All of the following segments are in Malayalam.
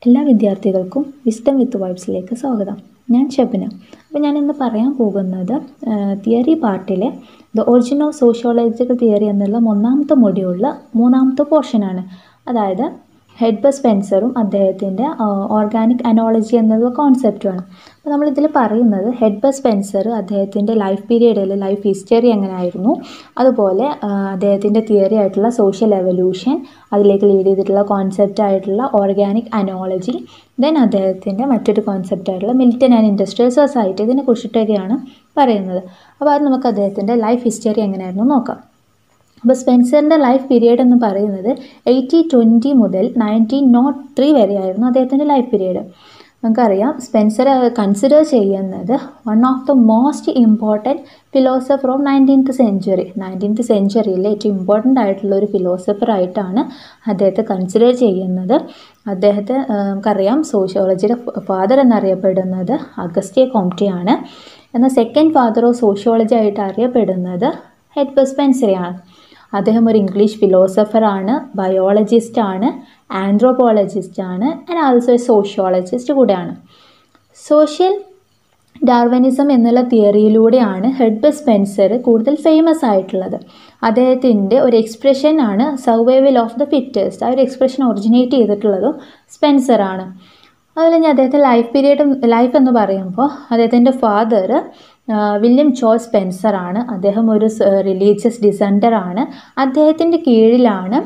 എല്ലാ വിദ്യാർത്ഥികൾക്കും വിസ്ഡം വിത്ത് വൈബ്സിലേക്ക് സ്വാഗതം ഞാൻ ഷബിന അപ്പോൾ ഞാൻ ഇന്ന് പറയാൻ പോകുന്നത് തിയറി പാർട്ടിലെ the origin of sociological theory എന്നുള്ള ഒന്നാമത്തെ മൊഡ്യൂളിൽ മൂന്നാമത്തെ പോർഷനാണ് അതായത് ഹെഡ്ബ സ്പെൻസറും അദ്ദേഹത്തിൻ്റെ ഓർഗാനിക് അനോളജി എന്നുള്ള കോൺസെപ്റ്റുമാണ് അപ്പോൾ നമ്മളിതിൽ പറയുന്നത് ഹെഡ്ബ സ്പെൻസർ അദ്ദേഹത്തിൻ്റെ ലൈഫ് പീരീഡിൽ ലൈഫ് ഹിസ്റ്ററി എങ്ങനെയായിരുന്നു അതുപോലെ അദ്ദേഹത്തിൻ്റെ തിയറി ആയിട്ടുള്ള സോഷ്യൽ എവല്യൂഷൻ അതിലേക്ക് ലീഡ് ചെയ്തിട്ടുള്ള കോൺസെപ്റ്റ് ആയിട്ടുള്ള ഓർഗാനിക് അനോളജി ദെൻ അദ്ദേഹത്തിൻ്റെ മറ്റൊരു കോൺസെപ്റ്റ് ആയിട്ടുള്ള മിലിറ്റൻ ആൻഡ് ഇൻഡസ്ട്രിയൽ സൊസൈറ്റി ഇതിനെ കുറിച്ചിട്ടൊക്കെയാണ് പറയുന്നത് അപ്പോൾ അത് നമുക്ക് അദ്ദേഹത്തിൻ്റെ ലൈഫ് ഹിസ്റ്ററി എങ്ങനെയായിരുന്നു നോക്കാം അപ്പോൾ സ്പെൻസറിൻ്റെ ലൈഫ് പീരീഡ് എന്ന് പറയുന്നത് എയ്റ്റി ട്വൻറ്റി മുതൽ നയൻറ്റീൻ നോട്ട് ത്രീ വരെയായിരുന്നു അദ്ദേഹത്തിൻ്റെ ലൈഫ് പീരീഡ് നമുക്കറിയാം സ്പെൻസർ കൺസിഡർ ചെയ്യുന്നത് one of the most important philosopher of nineteenth century nineteenth സെഞ്ച്വറിയിലെ ഏറ്റവും ഇമ്പോർട്ടൻ്റ് ആയിട്ടുള്ള ഒരു ഫിലോസഫറായിട്ടാണ് അദ്ദേഹത്തെ കൺസിഡർ ചെയ്യുന്നത് അദ്ദേഹത്തെ നമുക്കറിയാം സോഷ്യോളജിയുടെ ഫാദർ എന്നറിയപ്പെടുന്നത് അഗസ്റ്റിയ കോംറ്റിയാണ് എന്നാൽ സെക്കൻഡ് ഫാദർ ഓഫ് സോഷ്യോളജി ആയിട്ട് അറിയപ്പെടുന്നത് ഹെഡ്ബ സ്പെൻസറിയാണ് അദ്ദേഹം ഒരു ഇംഗ്ലീഷ് ഫിലോസഫറാണ് ബയോളജിസ്റ്റാണ് ആൻഡ്രോപോളജിസ്റ്റാണ് ആൻഡ് ആൾസോ എ സോഷ്യോളജിസ്റ്റ് കൂടെയാണ് സോഷ്യൽ ഡാർവനിസം എന്നുള്ള തിയറിയിലൂടെയാണ് ഹെഡ്ബ സ്പെൻസർ കൂടുതൽ ഫേമസ് ആയിട്ടുള്ളത് അദ്ദേഹത്തിൻ്റെ ഒരു എക്സ്പ്രഷൻ ആണ് സർവൈവൽ ഓഫ് ദ ഫിറ്റേഴ്സ് ആ ഒരു എക്സ്പ്രഷൻ ഒറിജിനേറ്റ് ചെയ്തിട്ടുള്ളതും സ്പെൻസറാണ് അതുപോലെ തന്നെ അദ്ദേഹത്തെ ലൈഫ് പീരീഡ് ലൈഫ് എന്ന് പറയുമ്പോൾ അദ്ദേഹത്തിൻ്റെ ഫാദർ വില്യം ജോർജ് സ്പെൻസർ ആണ് അദ്ദേഹം ഒരു റിലീജിയസ് ഡിസൻഡർ ആണ് അദ്ദേഹത്തിൻ്റെ കീഴിലാണ്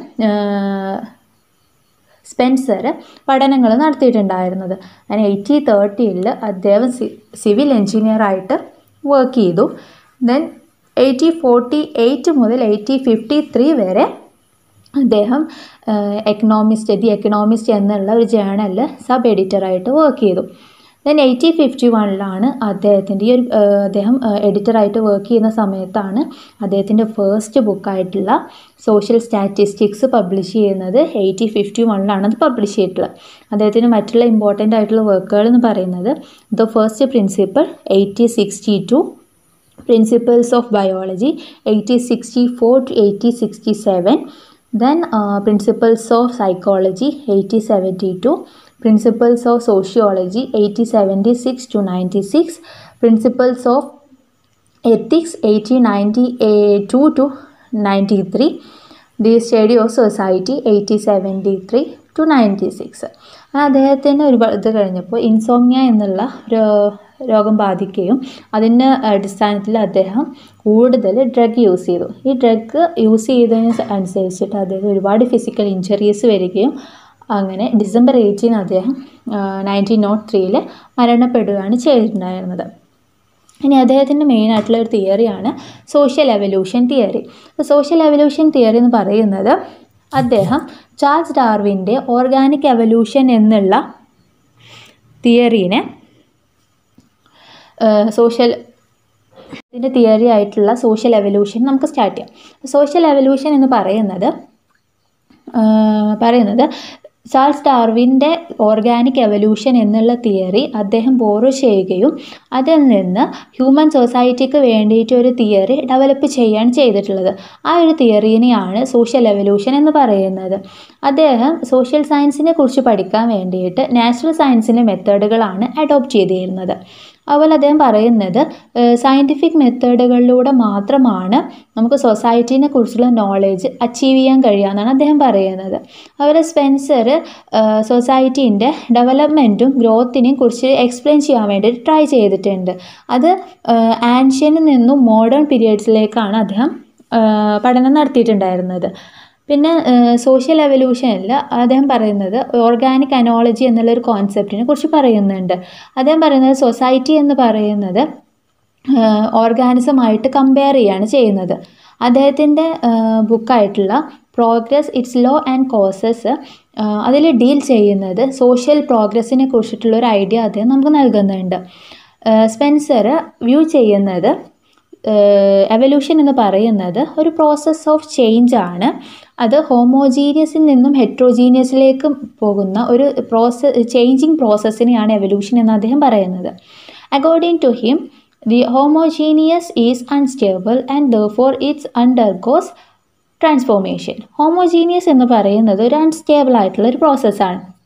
സ്പെൻസർ പഠനങ്ങൾ നടത്തിയിട്ടുണ്ടായിരുന്നത് അങ്ങനെ എയ്റ്റി തേർട്ടിയിൽ അദ്ദേഹം സിവിൽ എൻജിനീയറായിട്ട് വർക്ക് ചെയ്തു ദെൻ എയ്റ്റി ഫോർട്ടി എയ്റ്റ് മുതൽ എയ്റ്റി ഫിഫ്റ്റി ത്രീ വരെ അദ്ദേഹം എക്കണോമിസ്റ്റ് ദി എക്കണോമിസ്റ്റ് എന്നുള്ള ഒരു ജേണലിൽ സബ് എഡിറ്ററായിട്ട് വർക്ക് ചെയ്തു ദെൻ എയ്റ്റി ഫിഫ്റ്റി വണ്ണിലാണ് അദ്ദേഹത്തിൻ്റെ ഈ ഒരു അദ്ദേഹം എഡിറ്ററായിട്ട് വർക്ക് ചെയ്യുന്ന സമയത്താണ് അദ്ദേഹത്തിൻ്റെ ഫസ്റ്റ് ബുക്കായിട്ടുള്ള സോഷ്യൽ സ്റ്റാറ്റിസ്റ്റിക്സ് പബ്ലിഷ് ചെയ്യുന്നത് എയ്റ്റി ഫിഫ്റ്റി വണ്ണിലാണ് അത് പബ്ലിഷ് ചെയ്തിട്ടുള്ളത് അദ്ദേഹത്തിന് മറ്റുള്ള ഇമ്പോർട്ടൻ്റ് ആയിട്ടുള്ള വർക്കുകൾ എന്ന് പറയുന്നത് the first principle eighty sixty two principles of biology eighty sixty four to eighty sixty seven then principles of psychology eighty seventy two Principles of Sociology 1876 to 96, Principles of Ethics 1892 to 93, The Study of Society 1873 to 96. അദ്ദേഹത്തിന് ഒരു ഇത് കഴിഞ്ഞപ്പോൾ ഇൻസോമിയ എന്നുള്ള ഒരു രോഗം ബാധിക്കുകയും അതിൻ്റെ അടിസ്ഥാനത്തിൽ അദ്ദേഹം കൂടുതൽ ഡ്രഗ് യൂസ് ചെയ്തു ഈ ഡ്രഗ് യൂസ് ചെയ്തതിന് അനുസരിച്ചിട്ട് അദ്ദേഹം ഒരുപാട് ഫിസിക്കൽ ഇഞ്ചറീസ് വരികയും അങ്ങനെ ഡിസംബർ എയ്റ്റീൻ അദ്ദേഹം നയൻറ്റീൻ നോട്ട് ത്രീയിൽ മരണപ്പെടുകയാണ് ചെയ്തിട്ടുണ്ടായിരുന്നത് ഇനി അദ്ദേഹത്തിൻ്റെ മെയിൻ ആയിട്ടുള്ള ഒരു തിയറിയാണ് സോഷ്യൽ എവല്യൂഷൻ തിയറി അപ്പോൾ സോഷ്യൽ എവല്യൂഷൻ തിയറി എന്ന് പറയുന്നത് അദ്ദേഹം ചാൾസ് ഡാർവിൻ്റെ ഓർഗാനിക് എവല്യൂഷൻ എന്നുള്ള തിയറീനെ സോഷ്യൽ ഇതിൻ്റെ തിയറി ആയിട്ടുള്ള സോഷ്യൽ എവല്യൂഷൻ നമുക്ക് സ്റ്റാർട്ട് ചെയ്യാം സോഷ്യൽ എവല്യൂഷൻ എന്ന് പറയുന്നത് പറയുന്നത് ചാൾസ് ഡാർവിൻ്റെ ഓർഗാനിക് എവല്യൂഷൻ എന്നുള്ള തിയറി അദ്ദേഹം ബോറോ ചെയ്യുകയും അതിൽ നിന്ന് ഹ്യൂമൻ സൊസൈറ്റിക്ക് വേണ്ടിയിട്ട് ഒരു തിയറി ഡെവലപ്പ് ചെയ്യാൻ ചെയ്തിട്ടുള്ളത് ആ ഒരു തിയറീനെയാണ് സോഷ്യൽ എവല്യൂഷൻ എന്ന് പറയുന്നത് അദ്ദേഹം സോഷ്യൽ സയൻസിനെ കുറിച്ച് പഠിക്കാൻ വേണ്ടിയിട്ട് നാച്ചുറൽ സയൻസിൻ്റെ മെത്തേഡുകളാണ് അഡോപ്റ്റ് ചെയ്തിരുന്നത് അതുപോലെ അദ്ദേഹം പറയുന്നത് സയൻറ്റിഫിക് മെത്തേഡുകളിലൂടെ മാത്രമാണ് നമുക്ക് സൊസൈറ്റീനെ കുറിച്ചുള്ള നോളേജ് അച്ചീവ് ചെയ്യാൻ കഴിയുക എന്നാണ് അദ്ദേഹം പറയുന്നത് അതുപോലെ സ്പെൻസർ സൊസൈറ്റീൻ്റെ ഡെവലപ്മെൻറ്റും ഗ്രോത്തിനെയും കുറിച്ച് എക്സ്പ്ലെയിൻ ചെയ്യാൻ വേണ്ടി ട്രൈ ചെയ്തിട്ടുണ്ട് അത് ആൻഷ്യനിൽ നിന്നും മോഡേൺ പീരിയഡ്സിലേക്കാണ് അദ്ദേഹം പഠനം നടത്തിയിട്ടുണ്ടായിരുന്നത് പിന്നെ സോഷ്യൽ എവല്യൂഷനിൽ അദ്ദേഹം പറയുന്നത് ഓർഗാനിക് അനോളജി എന്നുള്ളൊരു കോൺസെപ്റ്റിനെ കുറിച്ച് പറയുന്നുണ്ട് അദ്ദേഹം പറയുന്നത് സൊസൈറ്റി എന്ന് പറയുന്നത് ഓർഗാനിസമായിട്ട് കമ്പയർ ചെയ്യാണ് ചെയ്യുന്നത് അദ്ദേഹത്തിൻ്റെ ബുക്കായിട്ടുള്ള progress its law and causes അതിൽ ഡീൽ ചെയ്യുന്നത് സോഷ്യൽ പ്രോഗ്രസ്സിനെ കുറിച്ചിട്ടുള്ള ഒരു ഐഡിയ അദ്ദേഹം നമുക്ക് നൽകുന്നുണ്ട് സ്പെൻസർ വ്യൂ ചെയ്യുന്നത് എവല്യൂഷൻ എന്ന് പറയുന്നത് ഒരു പ്രോസസ്സ് ഓഫ് ചേഞ്ച് ആണ് അത് ഹോമോജീനിയസിൽ നിന്നും ഹെട്രോജീനിയസിലേക്ക് പോകുന്ന ഒരു പ്രോസസ് ചേഞ്ചിങ് പ്രോസസ്സിനെയാണ് എവല്യൂഷൻ എന്ന് അദ്ദേഹം പറയുന്നത് according to him the homogeneous is unstable and therefore its undergoes transformation homogeneous എന്ന് പറയുന്നത് ഒരു അൺസ്റ്റേബിൾ ആയിട്ടുള്ള ഒരു പ്രോസസ്സാണ്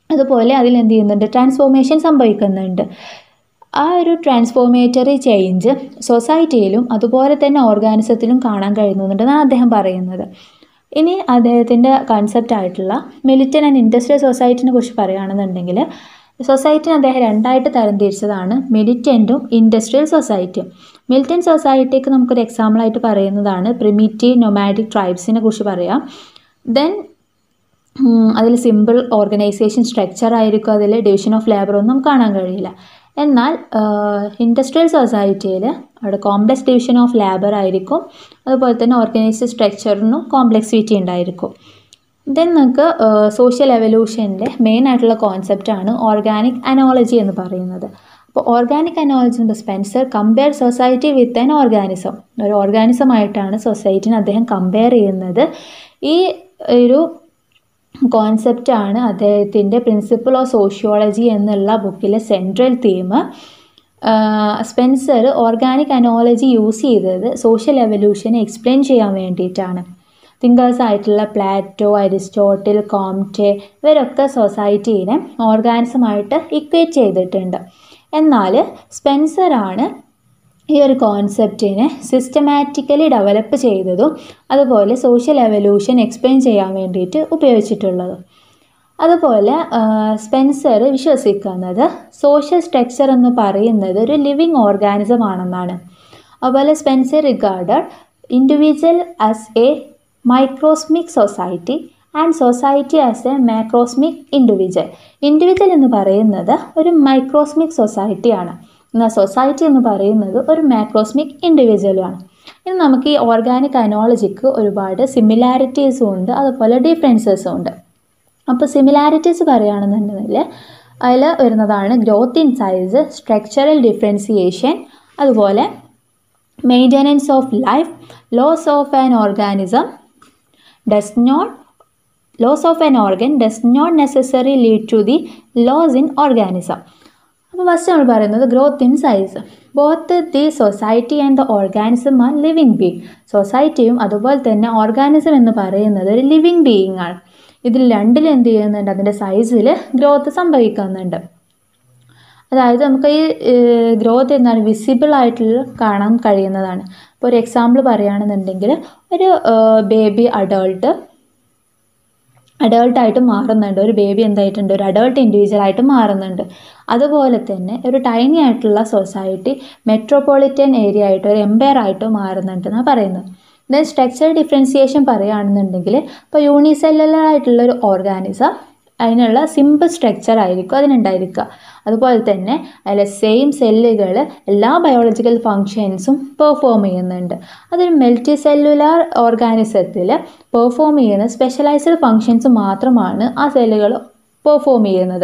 അതുപോലെ അതിൽ എന്ത് ചെയ്യുന്നുണ്ട് ട്രാൻസ്ഫോർമേഷൻ സംഭവിക്കുന്നുണ്ട് ആ ഒരു ട്രാൻസ്ഫോർമേറ്ററി ചേഞ്ച് സൊസൈറ്റിയിലും അതുപോലെ തന്നെ ഓർഗാനിസത്തിലും കാണാൻ കഴിയുന്നുണ്ടെന്നാണ് അദ്ദേഹം പറയുന്നത് ഇനി അദ്ദേഹത്തിൻ്റെ കൺസെപ്റ്റ് ആയിട്ടുള്ള മിലിറ്റൻ ആൻഡ് ഇൻഡസ്ട്രിയൽ സൊസൈറ്റിനെ കുറിച്ച് പറയുകയാണെന്നുണ്ടെങ്കിൽ സൊസൈറ്റിനെ അദ്ദേഹം രണ്ടായിട്ട് തരംതിരിച്ചതാണ് മിലിറ്റൻറ്റും ഇൻഡസ്ട്രിയൽ സൊസൈറ്റിയും മിലിറ്റൻ സൊസൈറ്റിക്ക് നമുക്കൊരു എക്സാമ്പിളായിട്ട് പറയുന്നതാണ് പ്രിമിറ്റീവ് നൊമാറ്റിക് ട്രൈബ്സിനെ കുറിച്ച് പറയാം ദെൻ അതിൽ സിമ്പിൾ ഓർഗനൈസേഷൻ സ്ട്രക്ചർ ആയിരിക്കും അതിൽ ഡിവിഷൻ ഓഫ് ലേബർ ഒന്നും കാണാൻ കഴിയില്ല എന്നാൽ ഇൻഡസ്ട്രിയൽ സൊസൈറ്റിയിൽ അവിടെ കോംപ്ലക്സ് ഡിവിഷൻ ഓഫ് ലേബർ ആയിരിക്കും അതുപോലെ തന്നെ ഓർഗനൈസ്ഡ് സ്ട്രക്ചറിനും കോംപ്ലക്സിറ്റി ഉണ്ടായിരിക്കും ദെൻ നമുക്ക് സോഷ്യൽ എവല്യൂഷൻ്റെ മെയിൻ ആയിട്ടുള്ള കോൺസെപ്റ്റാണ് ഓർഗാനിക് അനോളജി എന്ന് പറയുന്നത് അപ്പോൾ ഓർഗാനിക് അനോളജി എന്ന് Spencer compare society with an organism ഒരു ഓർഗാനിസം ആയിട്ടാണ് സൊസൈറ്റിനെ അദ്ദേഹം കമ്പയർ ചെയ്യുന്നത് ഈ ഒരു കോൺസെപ്റ്റാണ് അദ്ദേഹത്തിൻ്റെ പ്രിൻസിപ്പിൾ ഓഫ് സോഷ്യോളജി എന്നുള്ള ബുക്കിലെ central theme Spencer organic analogy use ചെയ്തത് സോഷ്യൽ എവല്യൂഷനെ എക്സ്പ്ലെയിൻ ചെയ്യാൻ വേണ്ടിയിട്ടാണ് തിങ്കേഴ്സ് ആയിട്ടുള്ള പ്ലാറ്റോ അരിസ്റ്റോട്ടിൽ കോംറ്റെ ഇവരൊക്കെ സൊസൈറ്റീനെ ഓർഗാനിസമായിട്ട് ഇക്വേറ്റ് ചെയ്തിട്ടുണ്ട് എന്നാൽ സ്പെൻസറാണ് ഈ ഒരു കോൺസെപ്റ്റിനെ സിസ്റ്റമാറ്റിക്കലി ഡെവലപ്പ് ചെയ്തതും അതുപോലെ സോഷ്യൽ എവല്യൂഷൻ എക്സ്പ്ലെയിൻ ചെയ്യാൻ വേണ്ടിയിട്ട് ഉപയോഗിച്ചിട്ടുള്ളതും അതുപോലെ സ്പെൻസർ വിശ്വസിക്കുന്നത് സോഷ്യൽ സ്ട്രക്ചർ എന്ന് പറയുന്നത് ഒരു ലിവിങ് ഓർഗാനിസം ആണെന്നാണ് അതുപോലെ Spencer regarded individual as a microcosmic society and society as a macrocosmic individual individual എന്ന് പറയുന്നത് ഒരു മൈക്രോസ്മിക് സൊസൈറ്റിയാണ് എന്നാൽ സൊസൈറ്റി എന്ന് പറയുന്നത് ഒരു മാക്രോസ്മിക് ഇൻഡിവിജ്വലുമാണ് ഇനി നമുക്ക് ഈ ഓർഗാനിക് അനോളജിക്ക് ഒരുപാട് സിമിലാരിറ്റീസും ഉണ്ട് അതുപോലെ ഡിഫറൻസസും ഉണ്ട് അപ്പോൾ സിമിലാരിറ്റീസ് പറയുകയാണെന്നുണ്ടെങ്കിൽ അതിൽ വരുന്നതാണ് growth in size structural differentiation അതുപോലെ maintenance of life loss of an organism does not loss of an organ does not necessary lead to the loss in organism അപ്പോൾ ഫസ്റ്റ് നമ്മൾ പറയുന്നത് growth in size both the society and the organism are living being സൊസൈറ്റിയും അതുപോലെ തന്നെ ഓർഗാനിസം എന്ന് പറയുന്നത് ഒരു ലിവിങ് ബീയിങ് ആണ് ഇതിൽ രണ്ടിൽ എന്ത് ചെയ്യുന്നുണ്ട് അതിൻ്റെ സൈസിൽ ഗ്രോത്ത് സംഭവിക്കുന്നുണ്ട് അതായത് നമുക്ക് ഈ ഗ്രോത്ത് എന്താണ് വിസിബിൾ ആയിട്ടുള്ള കാണാൻ കഴിയുന്നതാണ് ഇപ്പോൾ ഒരു എക്സാമ്പിൾ പറയുകയാണെന്നുണ്ടെങ്കിൽ ഒരു ബേബി അഡൾട്ട് അഡൾട്ടായിട്ട് മാറുന്നുണ്ട് ഒരു ബേബി എന്തായിട്ടുണ്ട് ഒരു അഡൾട്ട് ഇൻഡിവിജ്വൽ ആയിട്ട് മാറുന്നുണ്ട് അതുപോലെ തന്നെ ഒരു ടൈനി ആയിട്ടുള്ള സൊസൈറ്റി മെട്രോപൊളിറ്റൻ ഏരിയ ആയിട്ട് ഒരു എംപയർ ആയിട്ട് മാറുന്നുണ്ടെന്നാണ് പറയുന്നത് ദെൻ സ്ട്രക്ചർ ഡിഫറൻസിയേഷൻ പറയുകയാണെന്നുണ്ടെങ്കിൽ ഇപ്പോൾ യൂണിസെല്ലുലർ ആയിട്ടുള്ള ഒരു ഓർഗാനിസം അതിനുള്ള സിമ്പിൾ സ്ട്രക്ചർ ആയിരിക്കും അതിനുണ്ടായിരിക്കുക അതുപോലെ തന്നെ അതിലെ സെയിം സെല്ലുകൾ എല്ലാ ബയോളജിക്കൽ ഫങ്ഷൻസും പെർഫോം ചെയ്യുന്നുണ്ട് അതൊരു മൾട്ടി സെല്ലുലാർ ഓർഗാനിസത്തിൽ പെർഫോം ചെയ്യുന്ന സ്പെഷ്യലൈസ്ഡ് ഫങ്ഷൻസ് മാത്രമാണ് ആ സെല്ലുകൾ പെർഫോം ചെയ്യുന്നത്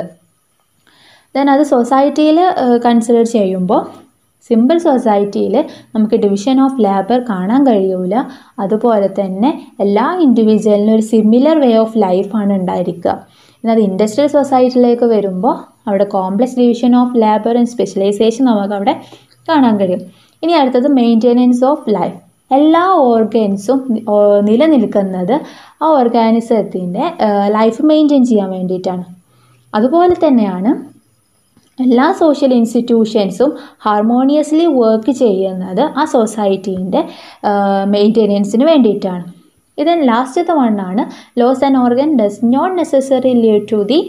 ദെൻ അത് സൊസൈറ്റിയിൽ കൺസിഡർ ചെയ്യുമ്പോൾ സിമ്പിൾ സൊസൈറ്റിയിൽ നമുക്ക് ഡിവിഷൻ ഓഫ് ലേബർ കാണാൻ കഴിയൂല അതുപോലെ തന്നെ എല്ലാ ഇൻഡിവിജ്വലിനും ഒരു സിമിലർ വേ ഓഫ് ലൈഫാണ് ഉണ്ടായിരിക്കുക എന്നാൽ ഇൻഡസ്ട്രിയൽ സൊസൈറ്റിയിലേക്ക് വരുമ്പോൾ അവിടെ complex division of labour and specialisation നമുക്ക് അവിടെ കാണാൻ കഴിയും ഇനി അടുത്തത് മെയിൻ്റെനൻസ് ഓഫ് ലൈഫ് എല്ലാ ഓർഗൻസും നിലനിൽക്കുന്നത് ആ ഓർഗാനിസത്തിൻ്റെ ലൈഫ് മെയിൻറ്റെയിൻ ചെയ്യാൻ വേണ്ടിയിട്ടാണ് അതുപോലെ തന്നെയാണ് എല്ലാ സോഷ്യൽ ഇൻസ്റ്റിറ്റ്യൂഷൻസും ഹാർമോണിയസ്ലി വർക്ക് ചെയ്യുന്നത് ആ സൊസൈറ്റീൻ്റെ മെയിൻ്റെനൻസിന് വേണ്ടിയിട്ടാണ് ഇതിന് ലാസ്റ്റത്തെ വണ്ണാണ് loss and organ does not necessary lead to the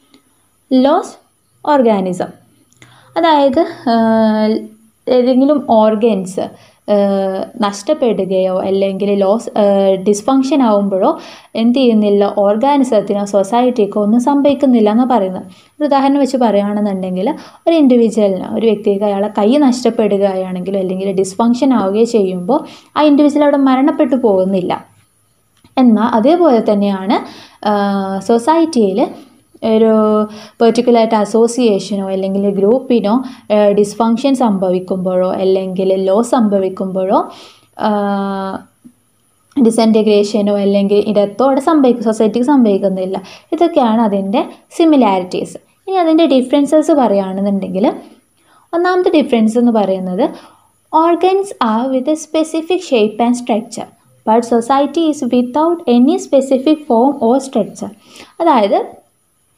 loss organism അതായത് ഏതെങ്കിലും ഓർഗൻസ് നഷ്ടപ്പെടുകയോ അല്ലെങ്കിൽ ലോസ് ഡിസ്ഫങ്ഷൻ ആവുമ്പോഴോ എന്ത് ചെയ്യുന്നില്ല ഓർഗാനിസത്തിനോ സൊസൈറ്റിക്കോ ഒന്നും സംഭവിക്കുന്നില്ല എന്ന് പറയുന്നത് ഒരു ഉദാഹരണം വെച്ച് പറയുകയാണെന്നുണ്ടെങ്കിൽ ഒരു ഇൻഡിവിജ്വലിന് ഒരു വ്യക്തിക്ക് അയാളെ കൈ നഷ്ടപ്പെടുകയാണെങ്കിലോ അല്ലെങ്കിൽ ഡിസ്ഫങ്ഷൻ ആവുകയോ ചെയ്യുമ്പോൾ ആ ഇൻഡിവിജ്വൽ അവിടെ മരണപ്പെട്ടു പോകുന്നില്ല എന്നാൽ അതേപോലെ തന്നെയാണ് സൊസൈറ്റിയിൽ ഒരു പെർട്ടിക്കുലറായിട്ട് അസോസിയേഷനോ അല്ലെങ്കിൽ ഗ്രൂപ്പിനോ ഡിസ്ഫങ്ഷൻ സംഭവിക്കുമ്പോഴോ അല്ലെങ്കിൽ ലോ സംഭവിക്കുമ്പോഴോ ഡിസൻറ്റഗ്രേഷനോ അല്ലെങ്കിൽ ഇടത്തോ അവിടെ സംഭവിക്കും സൊസൈറ്റിക്ക് സംഭവിക്കുന്നില്ല ഇതൊക്കെയാണ് അതിൻ്റെ സിമിലാരിറ്റീസ് ഇനി അതിൻ്റെ ഡിഫറൻസസ് പറയുകയാണെന്നുണ്ടെങ്കിൽ ഒന്നാമത്തെ ഡിഫറൻസ് എന്ന് പറയുന്നത് organs are with a specific shape and structure but society is without any specific form or structure അതായത്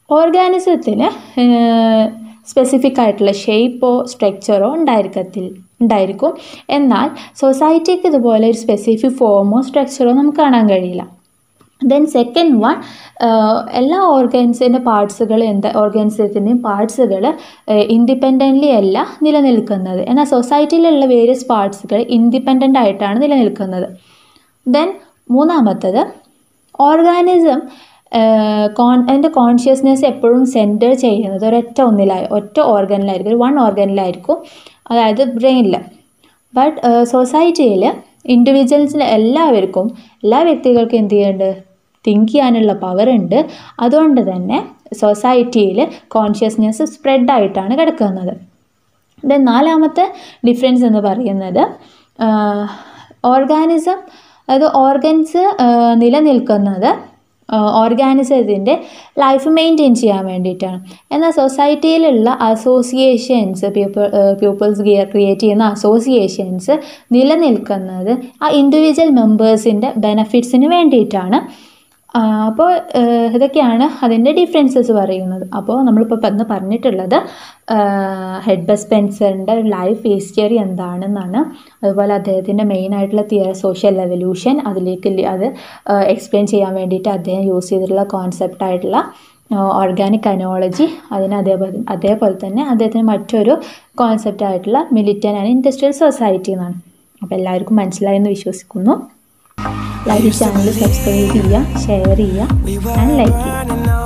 ഓർഗാനിസത്തിന് സ്പെസിഫിക് ആയിട്ടുള്ള ഷേപ്പോ സ്ട്രക്ചറോ ഉണ്ടായിരിക്കത്തിൽ ഉണ്ടായിരിക്കും എന്നാൽ സൊസൈറ്റിക്ക് ഇതുപോലെ ഒരു സ്പെസിഫിക് ഫോമോ സ്ട്രക്ചറോ നമുക്ക് കാണാൻ കഴിയില്ല ദെൻ സെക്കൻഡ് വൺ എല്ലാ ഓർഗൻസിൻ്റെ പാർട്സുകൾ എന്താ ഓർഗൻസത്തിൻ്റെയും പാർട്സുകൾ ഇൻഡിപെൻഡൻ്റ്ലി അല്ല നിലനിൽക്കുന്നത് എന്നാൽ സൊസൈറ്റിയിലുള്ള വേരിയസ് പാർട്സുകൾ ഇൻഡിപെൻഡൻ്റ് ആയിട്ടാണ് നിലനിൽക്കുന്നത് ദെൻ മൂന്നാമത്തത് ഓർഗാനിസം കോൺ അതിൻ്റെ കോൺഷ്യസ്നെസ് എപ്പോഴും സെൻറ്റർ ചെയ്യുന്നത് ഒരൊറ്റ ഒന്നിലായി ഒറ്റ ഓർഗനിലായിരിക്കും ഒരു വൺ ഓർഗനിലായിരിക്കും അതായത് ബ്രെയിനിൽ ബട്ട് സൊസൈറ്റിയിൽ ഇൻഡിവിജ്വൽസിന് എല്ലാവർക്കും എല്ലാ വ്യക്തികൾക്കും എന്ത് ചെയ്യുന്നുണ്ട് തിങ്ക് ചെയ്യാനുള്ള പവർ ഉണ്ട് അതുകൊണ്ട് തന്നെ സൊസൈറ്റിയിൽ കോൺഷ്യസ്നെസ് സ്പ്രെഡായിട്ടാണ് കിടക്കുന്നത് ദെൻ നാലാമത്തെ ഡിഫറൻസ് എന്ന് പറയുന്നത് ഓർഗാനിസം അതായത് ഓർഗൻസ് നിലനിൽക്കുന്നത് ഓർഗാനിസത്തിൻ്റെ ലൈഫ് മെയിൻറ്റെയിൻ ചെയ്യാൻ വേണ്ടിയിട്ടാണ് എന്നാൽ സൊസൈറ്റിയിലുള്ള അസോസിയേഷൻസ് പീപ്പിൾ പീപ്പിൾസ് ക്രിയേറ്റ് ചെയ്യുന്ന അസോസിയേഷൻസ് നിലനിൽക്കുന്നത് ആ ഇൻഡിവിജ്വൽ മെമ്പേഴ്സിൻ്റെ ബെനഫിറ്റ്സിന് വേണ്ടിയിട്ടാണ് അപ്പോൾ ഇതൊക്കെയാണ് അതിൻ്റെ ഡിഫറൻസസ് പറയുന്നത് അപ്പോൾ നമ്മളിപ്പോൾ ഇന്ന് പറഞ്ഞിട്ടുള്ളത് ഹെഡ് ബസ് സ്പെൻസറിൻ്റെ ലൈഫ് ഹിസ്റ്ററി എന്താണെന്നാണ് അതുപോലെ അദ്ദേഹത്തിൻ്റെ മെയിൻ ആയിട്ടുള്ള തിയറി സോഷ്യൽ എവല്യൂഷൻ അതിലേക്ക് അത് എക്സ്പ്ലെയിൻ ചെയ്യാൻ വേണ്ടിയിട്ട് അദ്ദേഹം യൂസ് ചെയ്തിട്ടുള്ള കോൺസെപ്റ്റ് ആയിട്ടുള്ള ഓർഗാനിക് അനോളജി അതിന് അതേപോലെ അതേപോലെ തന്നെ അദ്ദേഹത്തിന് മറ്റൊരു കോൺസെപ്റ്റ് ആയിട്ടുള്ള മിലിറ്റൻ ആൻഡ് ഇൻഡസ്ട്രിയൽ സൊസൈറ്റി എന്നാണ് അപ്പോൾ എല്ലാവർക്കും മനസ്സിലായെന്ന് വിശ്വസിക്കുന്നു ലൈക്ക് ചാനൽ സബ്സ്ക്രൈബ് ചെയ്യുക ഷെയർ ചെയ്യുക ആൻഡ് ലൈക്ക് ചെയ്യുക